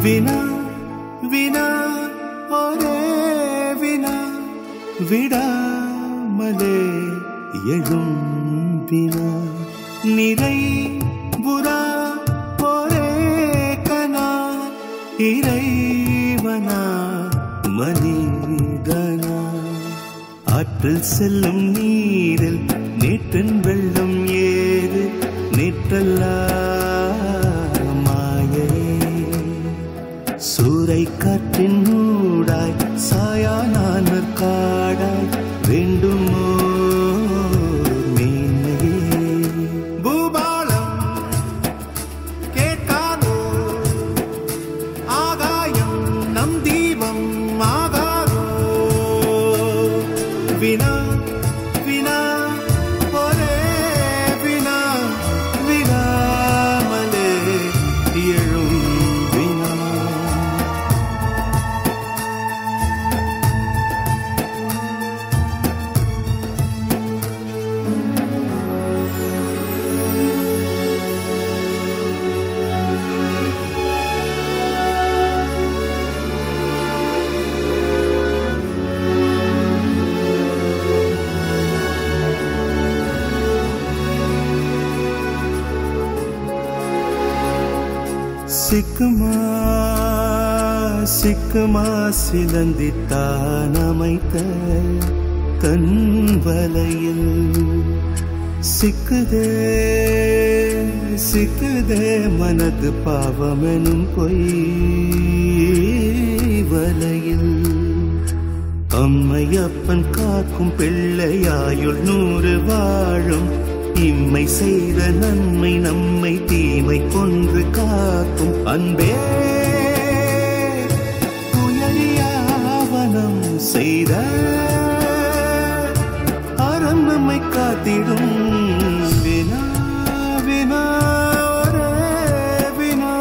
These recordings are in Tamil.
வினா வினா ஒரே வினா விடாமலே எழும் வினா நிறை புறா ஒரே கனா இறைவனா மனிதனா ஆற்றில் செல்லும் நீரில் நேற்றின் வெள்ளம் ஏது நேற்றல்லா மாயே சூறை காற்றின் ஊடாய் சாயா நான் காடாய் வேண்டுமோ மேன்மையே பூபாலம் கேட்காதோ ஆகாயம் நம் தீபம் ஆகாதோ வினா வினா ஒரே வினா விடாமலே எழும் வினா சிக்குமா சிக்குமா சிலந்தித்தான் அமைத்த தன் வலையில் சிக்குதே சிக்குதே மனது பாவமெனும் பொய் வலையில் அம்மையப்பன் காக்கும் பிள்ளையாயுள் நூறு வாழும் இம்மை செய்த நன்மை நம்மை தீமை கொன்று காக்கும் அன்பே உயரியாவனம் செய்த அறம் நம்மை காத்திடும் வினா வினா ஒரே வினா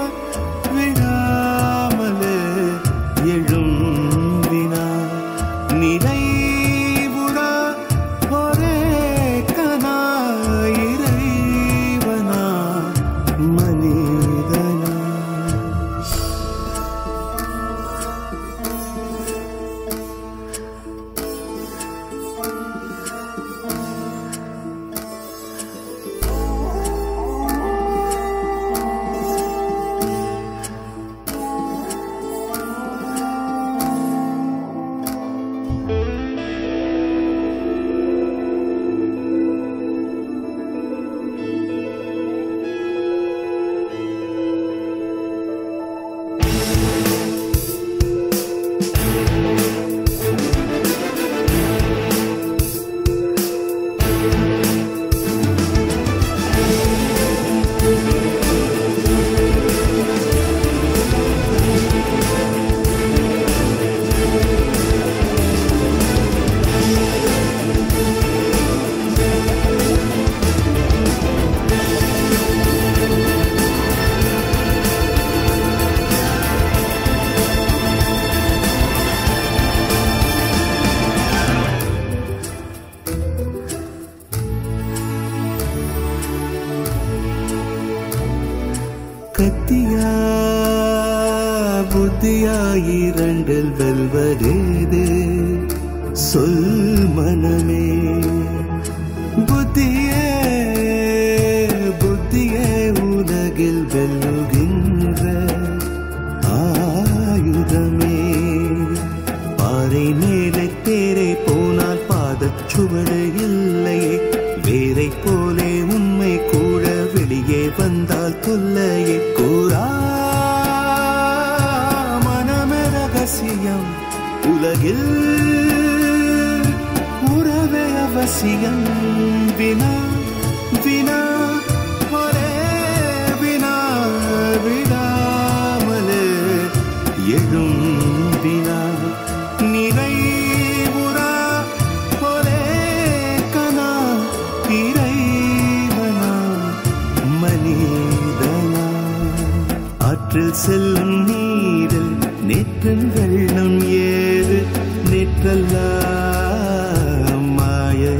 விடாமலே எழும் வினா நிறைவுறா ஒரே கனா இறைவனா மனிதனா கத்தியா புத்தியா இரண்டில் வெல்வதேது சொல் மனமே புத்தியே புத்தியே உலகில் வெல்லுகின்ற ஆயுதமே பாறை மேலே தேரை போனால் பாதச் சுவடு இல்லையே வேரை போலே உண்மை கூட வெளியே வந்தால் தொல்லையே கூறா மனமே ரகசியம் உலகில் உறவே அவசியம் வினா வினா ஒரே வினா விடாமலே எழும் வினா நிறைவுறா ஒரே கனா இறைவனா மனிதனா ஆற்றில் செல்லும் நீரில் நேற்றின் வெள்ளம் ஏறு நேற்றல்லா மாயே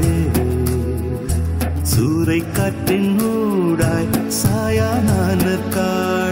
சூறை காற்றின் ஊடாய் சாயா நான் காடு